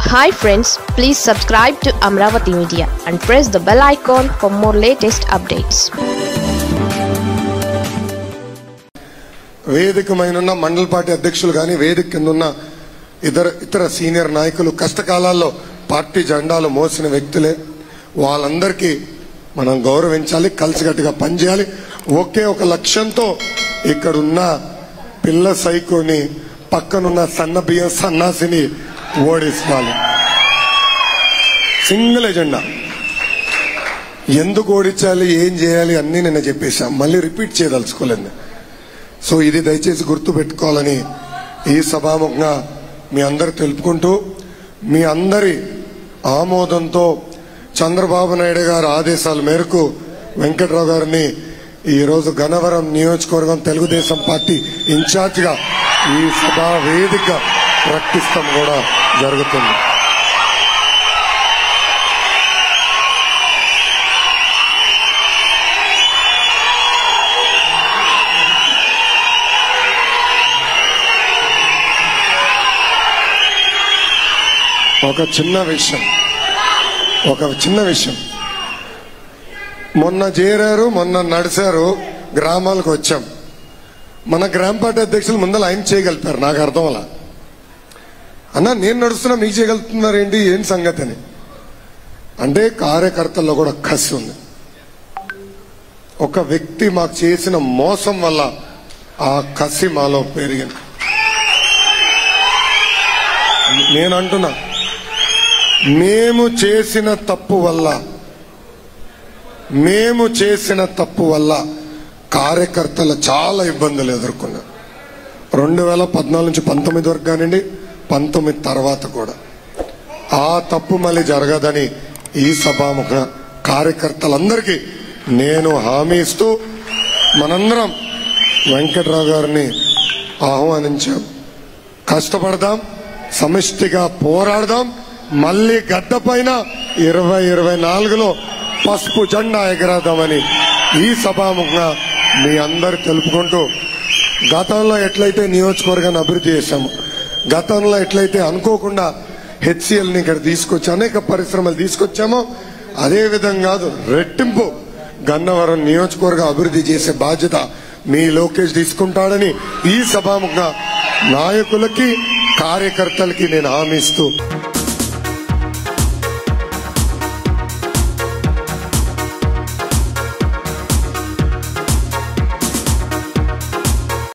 hi friends please subscribe to Amaravati media and press the bell icon for more latest updates వేదికమైనున్న మండల party అధ్యక్షులు కానీ వేదిక కింద ఉన్న ఇతర ఇతర సీనియర్ నాయకులు కష్టకాలాల్లో పార్టీ జెండాలు మోసిన వ్యక్తులే వాళ్ళందరికీ మనం గౌరవించాలి కలిసికట్టుగా పనిచేయాలి ఒకే ఒక లక్ష్యంతో ఇక్కడున్న పిల్ల సైకోని పక్కనున్న సన్న బియ్యం సన్నాసిని ఓడించాలి సింగిల్ ఎజెండా ఎందుకు ఓడించాలి ఏం చేయాలి అన్నీ నేను చెప్పేశాం మళ్ళీ రిపీట్ చేయదలుచుకోలేదు సో ఇది దయచేసి గుర్తు పెట్టుకోవాలని ఈ సభాముఖంగా మీ అందరు తెలుపుకుంటూ మీ అందరి ఆమోదంతో చంద్రబాబు నాయుడు గారి ఆదేశాల మేరకు వెంకట్రావు గారిని ఈ రోజు గన్నవరం నియోజకవర్గం తెలుగుదేశం పార్టీ ఇన్ఛార్జిగా ఈ సభా వేదిక ప్రకటిస్తాం కూడా జరుగుతుంది ఒక చిన్న విషయం ఒక చిన్న విషయం మొన్న చేరారు మొన్న నడిచారు గ్రామాలకు వచ్చాం మన గ్రామ పార్టీ అధ్యక్షులు ముందర ఆయన చేయగలిపారు నాకు అర్థం అలా అన్న నేను నడుస్తున్నా మీకు చేయగలుగుతున్నారేంటి ఏం సంగతి అని అంటే కార్యకర్తల్లో కూడా కసి ఉంది ఒక వ్యక్తి మాకు చేసిన మోసం వల్ల ఆ కసి మాలో పెరిగింది నేను అంటున్నా మేము చేసిన తప్పు వల్ల మేము చేసిన తప్పు వల్ల కార్యకర్తలు చాలా ఇబ్బందులు ఎదుర్కొన్నారు రెండు వేల పద్నాలుగు నుంచి పంతొమ్మిది వరకు కానివ్వండి పంతొమ్మిది తర్వాత కూడా ఆ తప్పు మళ్ళీ జరగదని ఈ సభాముఖ కార్యకర్తలందరికీ నేను హామీ ఇస్తూ మనందరం వెంకట్రావు గారిని ఆహ్వానించాం కష్టపడదాం సమిష్టిగా పోరాడదాం మళ్ళీ గడ్డ పైన ఇరవై ఇరవై నాలుగులో పసుపు జెండా ఎగరేద్దామని ఈ సభాముఖంగా మీ అందరు తెలుపుకుంటూ గతంలో ఎట్లయితే నియోజకవర్గాన్ని అభివృద్ధి చేశాము గతంలో ఎట్లయితే అనుకోకుండా హెచ్సిఎల్ ని ఇక్కడ తీసుకొచ్చి అనేక పరిశ్రమలు తీసుకొచ్చామో అదే విధంగా కాదు రెట్టింపు గన్నవరం నియోజకవర్గ అభివృద్ధి చేసే బాధ్యత మీ లోకేష్ తీసుకుంటాడని ఈ సభాముఖంగా నాయకులకి కార్యకర్తలకి నేను హామీ ఇస్తూ